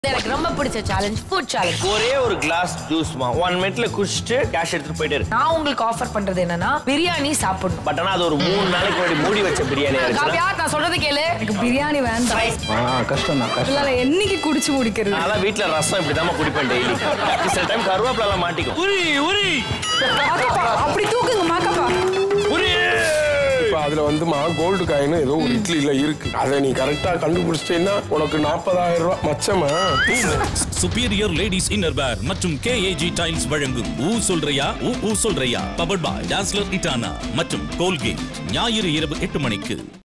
எனக்கு ரொம்ப பிடிச்ச சேலஞ்ச் ஃபுட் சேலஞ்ச் ஒரே ஒரு கிளாஸ் ஜூஸ்மா ஒன் மினிட்ல குடிச்சிட்டு கேஷ் எடுத்துட்டு போயிட்டு இருக்கு நான் உங்களுக்கு ஆஃபர் பண்றது என்னன்னா பிரியாணி சாப்பிடணும் பட் ஆனா அது ஒரு மூணு நாளைக்கு முன்னாடி மூடி வச்ச பிரியாணியா இருக்கு காவியா நான் சொல்றது கேளு எனக்கு பிரியாணி வேண்டாம் ஆ கஷ்டம் தான் கஷ்டம் இல்ல என்னைக்கு குடிச்சு முடிக்கிறது நான் வீட்ல ரசம் இப்படிதான் குடிப்பேன் டெய்லி சில டைம் கருவேப்பில மாட்டிக்கும் உரி உரி மாக்கப்பா, அப்படி தூக்குங்க மாக்கப்பா உரி இப்ப அதுல வந்துமா கோல்டு காயின் ஏதோ ஒரு இட்லில இருக்கு அதை நீ கரெக்டா கண்டுபிடிச்சிட்டேன்னா உனக்கு நாற்பதாயிரம் ரூபாய் மச்சமா சுப்பீரியர் லேடிஸ் இன்னர்வேர் மற்றும் கேஏஜி டைல்ஸ் வழங்கும் ஊ சொல்றியா ஊ ஊ சொல்றியா பவர்ட் பாய் டாஸ்லர் இட்டானா மற்றும் கோல்கேட் ஞாயிறு இரவு எட்டு மணிக்கு